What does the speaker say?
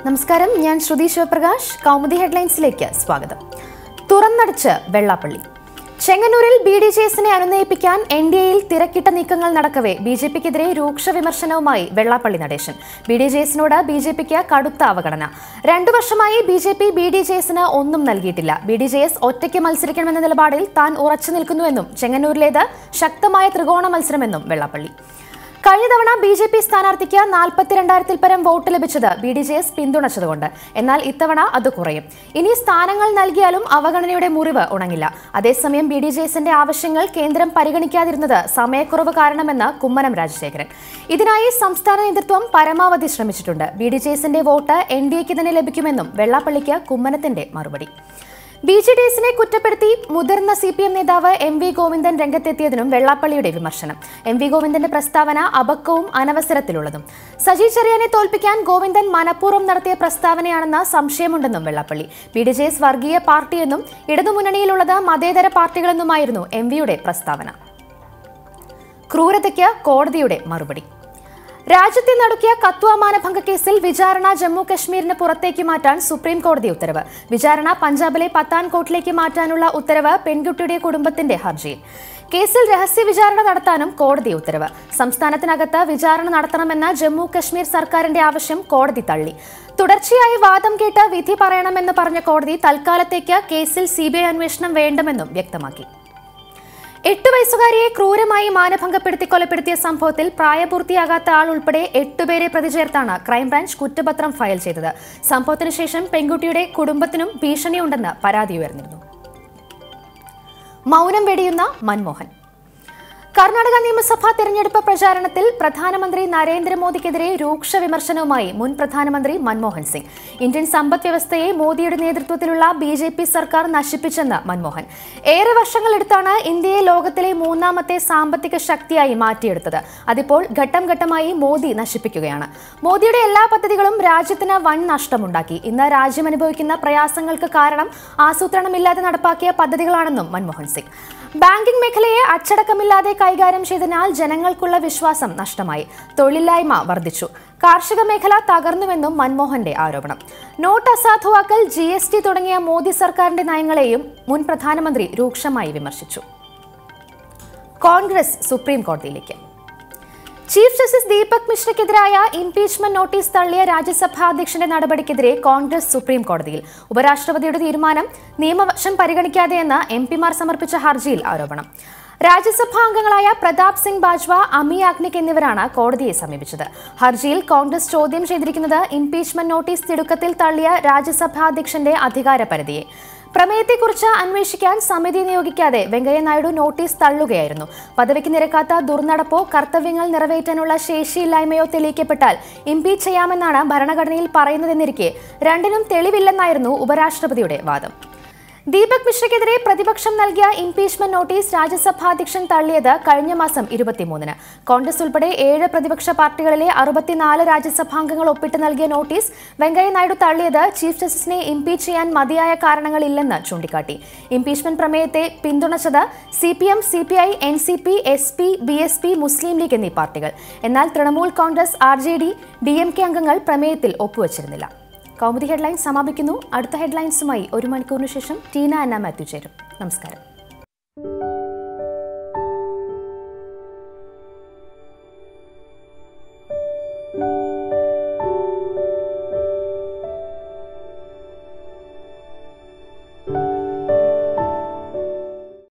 നമസ്കാരം ഞാൻ ശ്രുതി ശിവപ്രകാശ് കൗമുദി ഹെഡ്ലൈൻസിലേക്ക് സ്വാഗതം തുറന്നടച്ച് വെള്ളാപ്പള്ളി ചെങ്ങന്നൂരിൽ ബി ഡി ജെ എസിനെ അനുനയിപ്പിക്കാൻ എൻ ഡി എയിൽ തിരക്കിട്ട നീക്കങ്ങൾ നടക്കവേ ബി ജെ പിക്കെതിരെ രൂക്ഷ വിമർശനവുമായി Vellappally Natesan B D J എസിനോട് ബി ജെ പിക്ക് കടുത്ത അവഗണന രണ്ടു വർഷമായി B J P B D J എസിന് ഒന്നും നൽകിയിട്ടില്ല ബി ഡി ജെ എസ് ഒറ്റയ്ക്ക് മത്സരിക്കണമെന്ന നിലപാടിൽ താൻ ഉറച്ചു നിൽക്കുന്നുവെന്നും ചെങ്ങന്നൂരിലേത് ശക്തമായ ത്രികോണ മത്സരമെന്നും വെള്ളാപ്പള്ളി കഴിഞ്ഞ തവണ ബി ജെ പി സ്ഥാനാർത്ഥിക്ക് നാൽപ്പത്തിരണ്ടായിരത്തിൽ പരം വോട്ട് ലഭിച്ചത് ബി ഡി ജെ എസ് പിന്തുണച്ചതുകൊണ്ട് എന്നാൽ ഇത്തവണ അത് കുറയും ഇനി സ്ഥാനങ്ങൾ നൽകിയാലും അവഗണനയുടെ മുറിവ് ഉണങ്ങില്ല അതേസമയം ബി ഡി ജെ എസിന്റെ ആവശ്യങ്ങൾ കേന്ദ്രം പരിഗണിക്കാതിരുന്നത് സമയക്കുറവ് കാരണമെന്ന് കുമ്മനം രാജശേഖരൻ ഇതിനായി സംസ്ഥാന നേതൃത്വം പരമാവധി ശ്രമിച്ചിട്ടുണ്ട് ബി ഡി ജെ എസിന്റെ വോട്ട് എൻ ഡി എക്ക് തന്നെ ലഭിക്കുമെന്നും വെള്ളാപ്പള്ളിക്ക് കുമ്മനത്തിന്റെ മറുപടി ബി ജെ ഡി എസിനെ കുറ്റപ്പെടുത്തി മുതിർന്ന സി പി എം നേതാവ് എം വി ഗോവിന്ദൻ രംഗത്തെത്തിയതിനും വെള്ളാപ്പള്ളിയുടെ വിമർശനം എം വി ഗോവിന്ദന്റെ പ്രസ്താവന അബക്കവും അനവസരത്തിലുള്ളതും സജി ചെറിയാനെ തോൽപ്പിക്കാൻ ഗോവിന്ദൻ മനഃപൂർവ്വം നടത്തിയ പ്രസ്താവനയാണെന്ന് സംശയമുണ്ടെന്നും Vellappally B D J S വർഗീയ പാർട്ടിയെന്നും ഇടതുമുന്നണിയിലുള്ളത് മതേതര പാർട്ടികളെന്നുമായിരുന്നു എം വിയുടെ പ്രസ്താവന ക്രൂരതയ്ക്ക് കോടതിയുടെ മറുപടി രാജ്യത്തെ നടുക്കിയ കത്വ മാനഭംഗ കേസിൽ വിചാരണ ജമ്മു കശ്മീരിന് പുറത്തേക്ക് മാറ്റാൻ സുപ്രീം കോടതി ഉത്തരവ് വിചാരണ പഞ്ചാബിലെ പത്താൻകോട്ടിലേക്ക് മാറ്റാനുള്ള ഉത്തരവ് പെൺകുട്ടിയുടെ കുടുംബത്തിന്റെ ഹർജിയിൽ കേസിൽ രഹസ്യ വിചാരണ നടത്താനും കോടതി ഉത്തരവ് സംസ്ഥാനത്തിനകത്ത് വിചാരണ നടത്തണമെന്ന ജമ്മു കശ്മീർ സർക്കാരിന്റെ ആവശ്യം കോടതി തള്ളി തുടർച്ചയായി വാദം കേട്ട് വിധി പറയണമെന്ന് പറഞ്ഞ കോടതി തൽക്കാലത്തേക്ക് കേസിൽ സിബിഐ അന്വേഷണം വേണ്ടെന്നും വ്യക്തമാക്കി എട്ട് വയസ്സുകാരിയെ ക്രൂരമായി മാനഭംഗപ്പെടുത്തി കൊലപ്പെടുത്തിയ സംഭവത്തിൽ പ്രായപൂർത്തിയാകാത്ത ആൾ ഉൾപ്പെടെ എട്ടുപേരെ പ്രതി ചേർത്താണ് ക്രൈംബ്രാഞ്ച് കുറ്റപത്രം ഫയൽ ചെയ്തത് സംഭവത്തിന് ശേഷം പെൺകുട്ടിയുടെ കുടുംബത്തിനും ഭീഷണിയുണ്ടെന്ന് പരാതി ഉയർന്നിരുന്നു മൗനം വെടിയുന്ന മൻമോഹൻ കർണാടക നിയമസഭാ തെരഞ്ഞെടുപ്പ് പ്രചാരണത്തിൽ പ്രധാനമന്ത്രി നരേന്ദ്രമോദിക്കെതിരെ രൂക്ഷ വിമർശനവുമായി മുൻ പ്രധാനമന്ത്രി മൻമോഹൻ സിംഗ് ഇന്ത്യൻ സമ്പദ് വ്യവസ്ഥയെ മോദിയുടെ നേതൃത്വത്തിലുള്ള ബി ജെ പി സർക്കാർ നശിപ്പിച്ചെന്ന് മൻമോഹൻ ഏറെ വർഷങ്ങളെടുത്താണ് ഇന്ത്യയെ ലോകത്തിലെ മൂന്നാമത്തെ സാമ്പത്തിക ശക്തിയായി മാറ്റിയെടുത്തത് അതിപ്പോൾ ഘട്ടം ഘട്ടമായി മോദി നശിപ്പിക്കുകയാണ് മോദിയുടെ എല്ലാ പദ്ധതികളും രാജ്യത്തിന് വൻ നഷ്ടമുണ്ടാക്കി ഇന്ന് രാജ്യം അനുഭവിക്കുന്ന പ്രയാസങ്ങൾക്ക് കാരണം ആസൂത്രണമില്ലാതെ നടപ്പാക്കിയ പദ്ധതികളാണെന്നും മൻമോഹൻ സിംഗ് ബാങ്കിംഗ് മേഖലയെ അച്ചടക്കമില്ലാതെ കൈകാര്യം ചെയ്തതിനാൽ ജനങ്ങൾക്കുള്ള വിശ്വാസം നഷ്ടമായി തൊഴിലില്ലായ്മ വർദ്ധിച്ചു കാർഷിക മേഖല തകർന്നുവെന്നും മൻമോഹന്റെ ആരോപണം നോട്ട് അസാധുവാക്കൽ ജി എസ് ടി തുടങ്ങിയ മോദി സർക്കാരിന്റെ നയങ്ങളെയും മുൻ പ്രധാനമന്ത്രി രൂക്ഷമായി വിമർശിച്ചു കോൺഗ്രസ് സുപ്രീം കോടതിയിലേക്ക് ചീഫ് ജസ്റ്റിസ് ദീപക് മിശ്രയ്ക്കെതിരായ ഇംപീച്ച്മെന്റ് നോട്ടീസ് തള്ളിയ രാജ്യസഭാ അധ്യക്ഷന്റെ നടപടിക്കെതിരെ കോൺഗ്രസ് സുപ്രീം കോടതിയിൽ ഉപരാഷ്ട്രപതിയുടെ തീരുമാനം നിയമവശം പരിഗണിക്കാതെയെന്ന് എം പിമാർ സമർപ്പിച്ച ഹർജിയിൽ ആരോപണം രാജ്യസഭാ അംഗങ്ങളായ പ്രതാപ് സിംഗ് ബാജ്വ അമി യാഗ്നിക് എന്നിവരാണ് കോടതിയെ സമീപിച്ചത് ഹർജിയിൽ കോൺഗ്രസ് ചോദ്യം ചെയ്തിരിക്കുന്നത് ഇംപീച്ച്മെന്റ് നോട്ടീസ് തിടുക്കത്തിൽ തള്ളിയ രാജ്യസഭാ അധ്യക്ഷന്റെ അധികാരപരിധിയെ പ്രമേയത്തെക്കുറിച്ച് അന്വേഷിക്കാൻ സമിതി നിയോഗിക്കാതെ വെങ്കയ്യ നായിഡു നോട്ടീസ് തള്ളുകയായിരുന്നു പദവിക്ക് നിരക്കാത്ത ദുർനടപ്പോ കർത്തവ്യങ്ങൾ നിറവേറ്റാനുള്ള ശേഷിയില്ലായ്മയോ തെളിയിക്കപ്പെട്ടാൽ ഇംപീച്ച് ചെയ്യാമെന്നാണ് ഭരണഘടനയിൽ പറയുന്നതെന്നിരിക്കെ രണ്ടിനും തെളിവില്ലെന്നായിരുന്നു ഉപരാഷ്ട്രപതിയുടെ വാദം ദീപക് മിശ്രയ്ക്കെതിരെ പ്രതിപക്ഷം നൽകിയ ഇംപീച്ച്മെന്റ് നോട്ടീസ് രാജ്യസഭാ അധ്യക്ഷൻ തള്ളിയത് കഴിഞ്ഞ മാസം ഇരുപത്തിമൂന്നിന് കോൺഗ്രസ് ഉൾപ്പെടെ ഏഴ് പ്രതിപക്ഷ പാർട്ടികളിലെ അറുപത്തിനാല് രാജ്യസഭാംഗങ്ങൾ ഒപ്പിട്ട് നൽകിയ നോട്ടീസ് വെങ്കയ്യ നായിഡു തള്ളിയത് ചീഫ് ജസ്റ്റിസിനെ ഇംപീച്ച് ചെയ്യാൻ മതിയായ കാരണങ്ങളില്ലെന്ന് ചൂണ്ടിക്കാട്ടി ഇംപീച്ച്മെന്റ് പ്രമേയത്തെ പിന്തുണച്ചത് C P M C P I N C P S P B S P Muslim League എന്നീ പാർട്ടികൾ എന്നാൽ Trinamool Congress R J D D M K അംഗങ്ങൾ പ്രമേയത്തിൽ ഒപ്പുവച്ചിരുന്നില്ല കൗമുദി ഹെഡ്ലൈൻസ് സമാപിക്കുന്നു അടുത്ത ഹെഡ്ലൈൻസുമായി ഒരു മണിക്കൂറിന് ശേഷം ടീന അന്ന മാത്യു ചേരും നമസ്കാരം